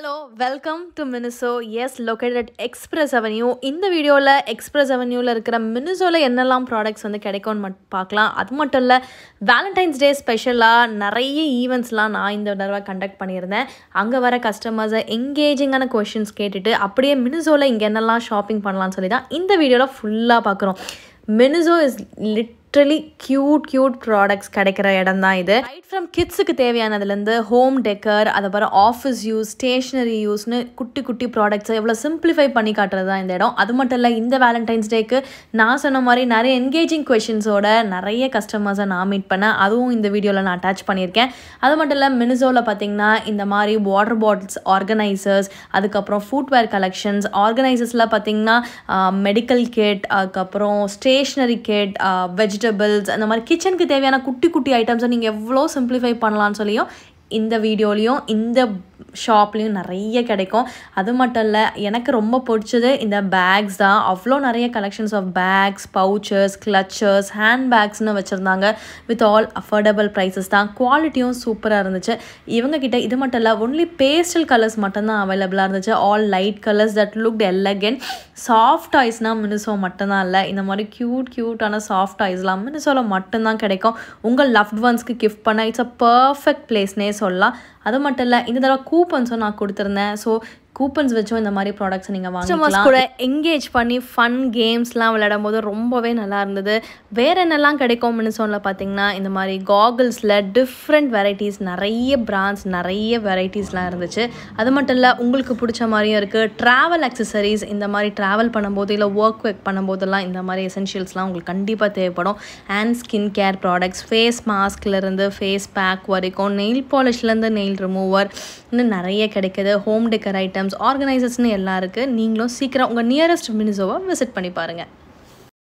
hello welcome to Miniso is located at Express Avenue இந்த வீடியோவில் express அவென்யூவில் இருக்கிற மினிசோவில் என்னெல்லாம் ப்ராடக்ட்ஸ் வந்து கிடைக்கும்னு மட் பார்க்கலாம் அது மட்டும் இல்லை வேலண்டைன்ஸ் டே ஸ்பெஷலாக நிறைய ஈவெண்ட்ஸ்லாம் நான் இந்த தடவை கண்டக்ட் பண்ணியிருந்தேன் அங்கே வர கஸ்டமர்ஸை எங்கேஜிங்கான கொஷின்ஸ் கேட்டுட்டு அப்படியே மினிசோவில் இங்கே என்னெல்லாம் ஷாப்பிங் பண்ணலாம்னு சொல்லி தான் இந்த வீடியோவில் ஃபுல்லாக பார்க்குறோம் Miniso is literally cute cute products கிடைக்கிற இடம் தான் இது ரைட் ஃப்ரம் கிட்ஸுக்கு தேவையானதுலேருந்து ஹோம் டெக்கர் அதுக்கப்புறம் ஆஃபீஸ் யூஸ் ஸ்டேஷ்னரி யூஸ்னு குட்டி குட்டி ப்ராடக்ட்ஸை எவ்வளோ சிம்பிளிஃபை பண்ணி காட்டுறது தான் இந்த இடம் அது மட்டும் இல்லை இந்த வேலண்டைன்ஸ் டேக்கு நான் சொன்ன மாதிரி நிறைய என்கேஜிங் கொஷின்ஸோட நிறைய கஸ்டமர்ஸை நான் மீட் பண்ணேன் அதுவும் இந்த வீடியோவில் நான் அட்டாச் பண்ணியிருக்கேன் அது மட்டும் இல்லை மினிசோவில் பார்த்தீங்கன்னா இந்த மாதிரி வாட்டர் பாட்டில்ஸ் ஆர்கனைசர்ஸ் அதுக்கப்புறம் ஃபுட்வேர் கலெக்ஷன்ஸ் ஆர்கனைசர்ஸில் பார்த்தீங்கன்னா மெடிக்கல் கிட் அதுக்கப்புறம் ஸ்டேஷ்னரி கிட் வெஜிடபிள்ஸ் அந்த மாதிரி கிச்சனுக்கு தேவையான குட்டி குட்டி ஐட்டம்ஸை நீங்கள் எவ்வளோ சிம்பிளிஃபை பண்ணலான்னு சொல்லியும் இந்த வீடியோலையும் இந்த ஷாப்லேயும் நிறைய கிடைக்கும் அது மட்டும் இல்லை எனக்கு ரொம்ப பிடிச்சது இந்த பேக்ஸ் தான் அவ்வளோ நிறைய collections of bags pouches clutches hand பேக்ஸ்னு வச்சுருந்தாங்க வித் ஆல் அஃபோர்டபுள் ப்ரைஸஸ் தான் குவாலிட்டியும் சூப்பராக இருந்துச்சு இவங்க கிட்ட இது மட்டும் இல்லை ஒன்லி பேஸ்டல் கலர்ஸ் மட்டும்தான் அவைலபிளாக இருந்துச்சு all light colours that look elegant soft டாய்ஸ்னால் மினிசோ மட்டும்தான் இல்லை இந்த மாதிரி க்யூட் க்யூட்டான சாஃப்ட் டாய்ஸ்லாம் மினிசோவில் மட்டும்தான் கிடைக்கும் உங்கள் லவ்ட் ஒன்ஸ்க்கு கிஃப்ட் பண்ண இட்ஸ் அ பர்ஃபெக்ட் பிளேஸ்னே சொல்லலாம் அது மட்டும் இல்லை இந்த தடவை கூப்பன்ஸும் நான் கொடுத்துருந்தேன் ஸோ கூப்பன்ஸ் வச்சும் இந்த மாதிரி ப்ராடக்ட்ஸ் நீங்கள் வாங்கிக்கலாம் கூட என்கேஜ் பண்ணி ஃபன் கேம்ஸ்லாம் விளையாடும் போது ரொம்பவே நல்லா இருந்தது வேறு என்னெல்லாம் கிடைக்கும்னு சொல்ல பார்த்தீங்கன்னா இந்த மாதிரி காகுல்ஸில் டிஃப்ரெண்ட் வெரைட்டிஸ் நிறைய பிராண்ட்ஸ் நிறைய வெரைட்டிஸ்லாம் இருந்துச்சு அது மட்டும் இல்லை உங்களுக்கு பிடிச்ச மாதிரியும் இருக்குது ட்ராவல் அக்சசரிஸ் இந்த மாதிரி ட்ராவல் பண்ணும்போது இல்லை ஒர்க் ஒர்க் பண்ணும்போதெல்லாம் இந்த மாதிரி எசென்ஷியல்ஸ்லாம் உங்களுக்கு கண்டிப்பாக தேவைப்படும் and skin care products face மாஸ்க்லேருந்து ஃபேஸ் பேக் வரைக்கும் நெயில் பாலிஷ்லேருந்து நெயில் ரிமூவர் இன்னும் நிறைய கிடைக்குது ஹோம் டெக்கர் ஐட்டம்ஸ் ஆர்கனைசர்ஸ்னு எல்லாம் இருக்குது நீங்களும் சீக்கிரம் உங்கள் நியரஸ்ட் மினிசோவை விசிட் பண்ணி பாருங்கள்